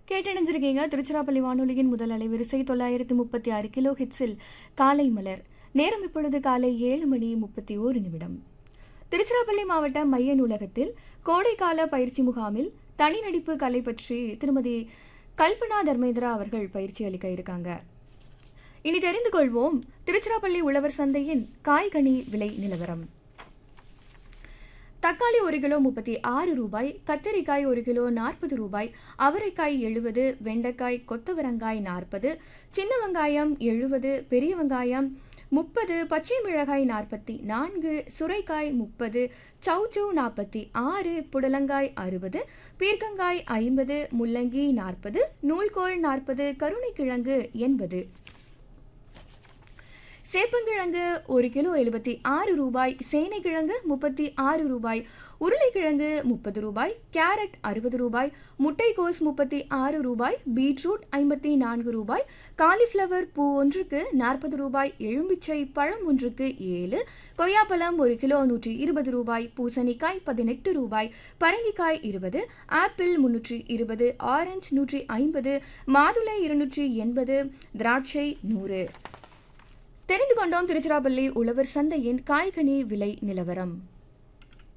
கேட்டணிஞ்சிருக்கீங்க திருச்சிராப்பள்ளி வானொலியின் முதல் அலைவரிசை தொள்ளாயிரத்தி முப்பத்தி ஆறு கிலோ ஹிட்ஸில் காலை மலர் நேரம் இப்பொழுது காலை ஏழு மணி முப்பத்தி ஓரு நிமிடம் திருச்சிராப்பள்ளி மாவட்ட மைய நூலகத்தில் கோடைக்கால பயிற்சி முகாமில் தனி நடிப்பு கலை பற்றி திருமதி கல்பனா தர்மேந்திரா அவர்கள் பயிற்சி அளிக்க இருக்காங்க இனி தெரிந்து கொள்வோம் திருச்சிராப்பள்ளி உழவர் சந்தையின் காய்கனி விலை நிலவரம் தக்காளி ஒரு கிலோ முப்பத்தி ஆறு ரூபாய் கத்தரிக்காய் ஒரு கிலோ நாற்பது ரூபாய் அவரைக்காய் எழுபது வெண்டைக்காய் கொத்தவரங்காய் நாற்பது சின்ன வெங்காயம் எழுபது பெரிய வெங்காயம் முப்பது பச்சை மிளகாய் நாற்பத்தி நான்கு சுரைக்காய் முப்பது சௌச்சௌ நாற்பத்தி ஆறு புடலங்காய் அறுபது பீர்க்கங்காய் ஐம்பது முள்ளங்கி நாற்பது நூல்கோல் நாற்பது கருணைக்கிழங்கு எண்பது சேப்பங்கிழங்கு ஒரு கிலோ எழுபத்தி ஆறு ரூபாய் சேனைக்கிழங்கு முப்பத்தி ஆறு ரூபாய் உருளைக்கிழங்கு முப்பது ரூபாய் கேரட் அறுபது ரூபாய் முட்டைக்கோஸ் முப்பத்தி ஆறு ரூபாய் பீட்ரூட் ஐம்பத்தி நான்கு ரூபாய் காலிஃப்ளவர் பூ ஒன்றுக்கு நாற்பது ரூபாய் எலும்பிச்சை பழம் ஒன்றுக்கு ஏழு கொய்யாப்பழம் ஒரு கிலோ நூற்றி இருபது ரூபாய் பூசணிக்காய் பதினெட்டு ரூபாய் பரங்கிக்காய் இருபது ஆப்பிள் முன்னூற்றி இருபது ஆரஞ்சு நூற்றி ஐம்பது மாதுளை இருநூற்றி எண்பது திராட்சை நூறு தெரிந்து கொண்டோம் திருச்சிராப்பள்ளி உழவர் சந்தையின் காய்கனி விலை நிலவரம்